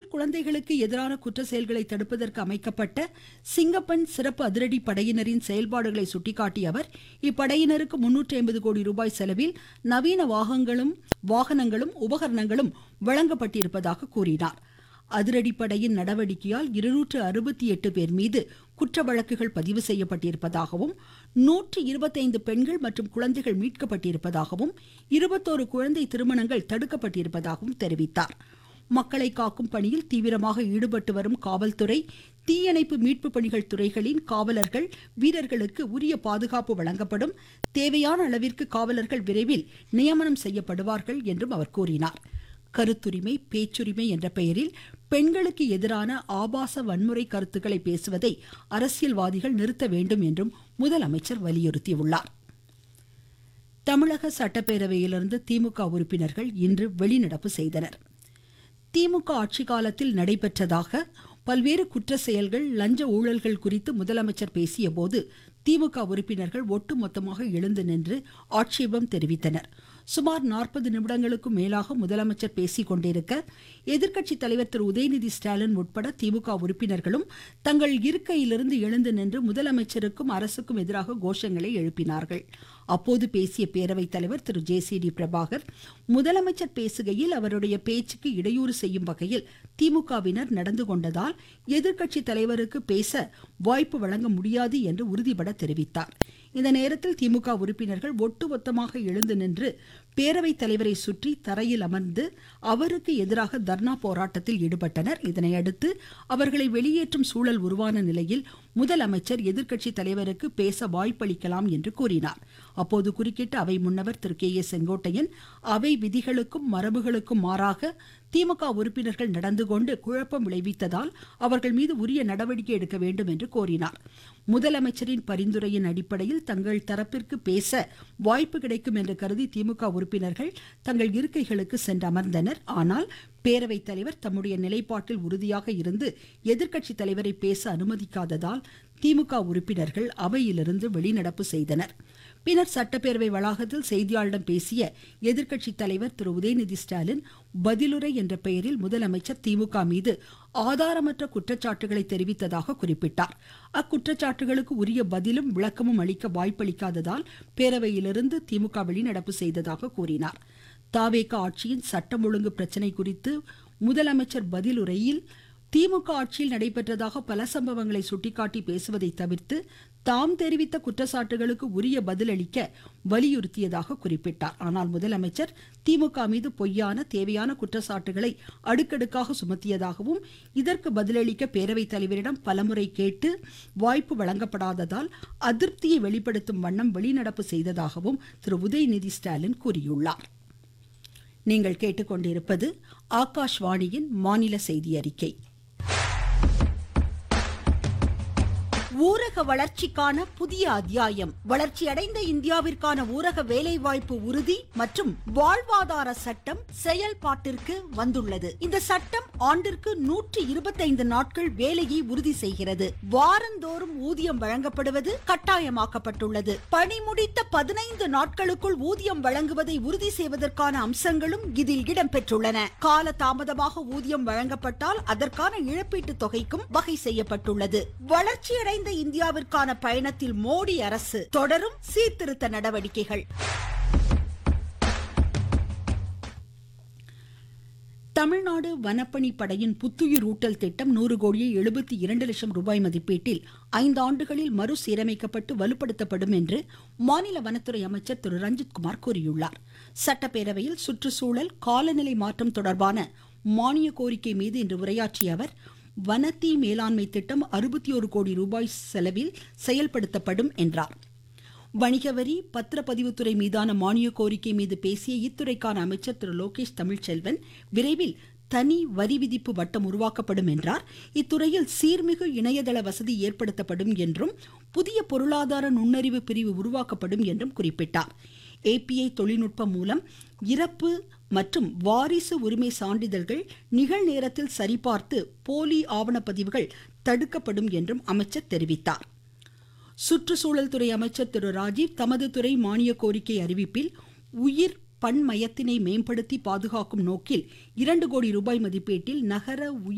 குழந்தைகளுக்கு எதிரான குற்ற செயல்களை தடுப்பதற்கு அமைக்கப்பட்ட சிங்கப்பெண் சிறப்பு அதிரடி படையினரின் செயல்பாடுகளை சுட்டிக்காட்டிய அவர் இப்படையினருக்கு முன்னூற்றி ஐம்பது கோடி ரூபாய் செலவில் நவீன வாகனங்களும் வாகனங்களும் உபகரணங்களும் வழங்கப்பட்டிருப்பதாக கூறினார் அதிரடிப்படையின் நடவடிக்கையால் இருநூற்று அறுபத்தி எட்டு பேர் மீது குற்ற வழக்குகள் பதிவு செய்யப்பட்டிருப்பதாகவும் நூற்று இருபத்தைந்து பெண்கள் மற்றும் குழந்தைகள் மீட்கப்பட்டிருப்பதாகவும் இருபத்தோரு குழந்தை திருமணங்கள் தடுக்கப்பட்டிருப்பதாகவும் தெரிவித்தார் மக்களை காக்கும் பணியில் தீவிரமாக ஈடுபட்டு வரும் காவல்துறை தீயணைப்பு மீட்பு பணிகள் துறைகளின் காவலர்கள் வீரர்களுக்கு உரிய பாதுகாப்பு வழங்கப்படும் தேவையான அளவிற்கு காவலர்கள் விரைவில் நியமனம் செய்யப்படுவார்கள் என்றும் அவர் கூறினார் கருத்துரிமை பேச்சுரிமை என்ற பெயரில் பெண்களுக்கு எதிரான ஆபாச வன்முறை கருத்துக்களை பேசுவதை அரசியல்வாதிகள் நிறுத்த வேண்டும் என்றும் முதலமைச்சர் வலியுறுத்தியுள்ளார் தமிழக சட்டப்பேரவையிலிருந்து திமுக உறுப்பினர்கள் இன்று வெளிநடப்பு செய்தனர் திமுக ஆட்சி காலத்தில் நடைபெற்றதாக பல்வேறு குற்ற செயல்கள் லஞ்ச ஊழல்கள் குறித்து முதலமைச்சர் பேசிய போது திமுக உறுப்பினர்கள் ஒட்டுமொத்தமாக எழுந்து நின்று ஆட்சேபம் தெரிவித்தனர் சுமார் நாற்பது நிமிடங்களுக்கும் மேலாக முதலமைச்சர் பேசிக் கொண்டிருக்க எதிர்க்கட்சி தலைவர் திரு உதயநிதி ஸ்டாலின் உட்பட திமுக உறுப்பினர்களும் தங்கள் இருக்கையிலிருந்து எழுந்து நின்று முதலமைச்சருக்கும் அரசுக்கும் எதிராக கோஷங்களை எழுப்பினார்கள் அப்போது பேசிய பேரவைத் தலைவர் Thiru J C D Prabhakar முதலமைச்சர் பேசுகையில் அவருடைய பேச்சுக்கு இடையூறு செய்யும் வகையில் திமுகவினர் நடந்து கொண்டதால் எதிர்க்கட்சி தலைவருக்கு பேச வாய்ப்பு வழங்க முடியாது என்று உறுதிபட தெரிவித்தார் இந்த நேரத்தில் திமுக உறுப்பினர்கள் ஒட்டுமொத்தமாக எழுந்து நின்று பேரவைத் தலைவரை சுற்றி தரையில் அமர்ந்து அவருக்கு எதிராக தர்ணா போராட்டத்தில் ஈடுபட்டனர் இதனையடுத்து அவர்களை வெளியேற்றும் சூழல் உருவான நிலையில் முதலமைச்சர் எதிர்க்கட்சி தலைவருக்கு பேச வாய்ப்பளிக்கலாம் என்று கூறினார் அப்போது குறுக்கிட்டு அவை முன்னவர் திரு கே ஏ செங்கோட்டையன் அவை விதிகளுக்கும் மரபுகளுக்கும் மாறாக திமுக உறுப்பினர்கள் நடந்து கொண்டு குழப்பம் விளைவித்ததால் அவர்கள் மீது உரிய நடவடிக்கை எடுக்க வேண்டும் என்று கோரினார் முதலமைச்சரின் பரிந்துரையின் அடிப்படையில் தங்கள் தரப்பிற்கு பேச வாய்ப்பு கிடைக்கும் என்று கருதி திமுக உறுப்பினர்கள் தங்கள் இருக்கைகளுக்கு சென்று அமர்ந்தனர் ஆனால் பேரவைத் தலைவர் தம்முடைய நிலைப்பாட்டில் உறுதியாக இருந்து எதிர்க்கட்சி தலைவரை பேச அனுமதிக்காததால் திமுக உறுப்பினர்கள் அவையிலிருந்து வெளிநடப்பு செய்தனர் பின்னர் சட்டப்பேரவை வளாகத்தில் செய்தியாளரிடம் பேசிய எதிர்க்கட்சி தலைவர் திரு உதயநிதி ஸ்டாலின் பதிலுரை என்ற பெயரில் முதலமைச்சர் திமுக மீது ஆதாரமற்ற குற்றச்சாட்டுகளை தெரிவித்ததாக குறிப்பிட்டார் அக்குற்றச்சாட்டுகளுக்கு உரிய பதிலும் விளக்கமும் அளிக்க வாய்ப்பளிக்காததால் பேரவையிலிருந்து திமுக வெளிநடப்பு செய்ததாக கூறினார் தாவேக ஆட்சியின் சட்டம் ஒழுங்கு பிரச்சினை குறித்து முதலமைச்சர் பதிலுரையில் திமுக ஆட்சியில் நடைபெற்றதாக பல சம்பவங்களை சுட்டிக்காட்டி பேசுவதை தவிர்த்து தாம் தெரிவித்த குற்றச்சாட்டுகளுக்கு உரிய பதிலளிக்க வலியுறுத்தியதாக குறிப்பிட்டார் ஆனால் முதலமைச்சர் திமுக மீது பொய்யான தேவையான குற்றச்சாட்டுகளை அடுக்கடுக்காக சுமத்தியதாகவும் இதற்கு பதிலளிக்க பேரவைத் தலைவரிடம் பலமுறை கேட்டு வாய்ப்பு வழங்கப்படாததால் அதிருப்தியை வெளிப்படுத்தும் வண்ணம் வெளிநடப்பு செய்ததாகவும் திரு உதயநிதி ஸ்டாலின் கூறியுள்ளார் நீங்கள் கேட்டுக்கொண்டிருப்பது ஆகாஷ்வாணியின் மாநில செய்தி அறிக்கை ஊரக வளர்ச்சிக்கான புதிய அத்தியாயம் வளர்ச்சியடைந்த இந்தியாவிற்கான ஊரக வேலைவாய்ப்பு உறுதி மற்றும் வாழ்வாதார சட்டம் செயல்பாட்டிற்கு வந்துள்ளது இந்த சட்டம் ஆண்டிற்கு நூற்றி இருபத்தைந்து நாட்கள் வேலையை உறுதி செய்கிறது வாரந்தோறும் ஊதியம் வழங்கப்படுவது கட்டாயமாக்கப்பட்டுள்ளது பணி முடித்த பதினைந்து நாட்களுக்குள் ஊதியம் வழங்குவதை உறுதி செய்வதற்கான அம்சங்களும் இதில் இடம்பெற்றுள்ளன கால தாமதமாக ஊதியம் வழங்கப்பட்டால் அதற்கான இழப்பீட்டுத் தொகைக்கும் வகை செய்யப்பட்டுள்ளது வளர்ச்சியடைந்த இந்தியாவிற்கான பயணத்தில் மோடி அரசு தொடரும் சீர்திருத்த நடவடிக்கைகள் தமிழ்நாடு வனப்பணி படையின் புத்துயிர் ஊட்டல் திட்டம் நூறு கோடியே எழுபத்தி இரண்டு லட்சம் ரூபாய் மதிப்பீட்டில் ஐந்து ஆண்டுகளில் மறுசீரமைக்கப்பட்டு வலுப்படுத்தப்படும் என்று மாநில வனத்துறை அமைச்சர் திரு ரஞ்சித்குமார் கூறியுள்ளார் சட்டப்பேரவையில் சுற்றுச்சூழல் காலநிலை மாற்றம் தொடர்பான மானிய கோரிக்கை மீது இன்று உரையாற்றிய அவர் வனத்தீ மேலாண்மை திட்டம் அறுபத்தி ஒரு கோடி ரூபாய் செலவில் செயல்படுத்தப்படும் என்றார் வணிக வரி பத்திரப்பதிவுத்துறை மீதான மானிய கோரிக்கை மீது பேசிய இத்துறைக்கான அமைச்சர் திரு லோகேஷ் தமிழ்ச்செல்வன் விரைவில் தனி வரி விதிப்பு வட்டம் உருவாக்கப்படும் என்றார் இத்துறையில் சீர்மிகு இணையதள வசதி ஏற்படுத்தப்படும் என்றும் புதிய பொருளாதார நுண்ணறிவு பிரிவு உருவாக்கப்படும் என்றும் குறிப்பிட்டார் ஏபிஐ தொழில்நுட்பம் மூலம் இறப்பு மற்றும் வாரிசு உரிமை சான்றிதழ்கள் நிகழ்நேரத்தில் சரிபார்த்து போலி ஆவணப்பதிவுகள் தடுக்கப்படும் என்றும் அமைச்சர் தெரிவித்தார் சுற்றுச்சூழல் துறை அமைச்சர் திரு ராஜீவ் தமது துறை மானிய கோரிக்கை அறிவிப்பில் உயிர் பன்மயத்தினை மேம்படுத்தி பாதுகாக்கும் நோக்கில் இரண்டு கோடி ரூபாய் மதிப்பீட்டில் நகர உயிர்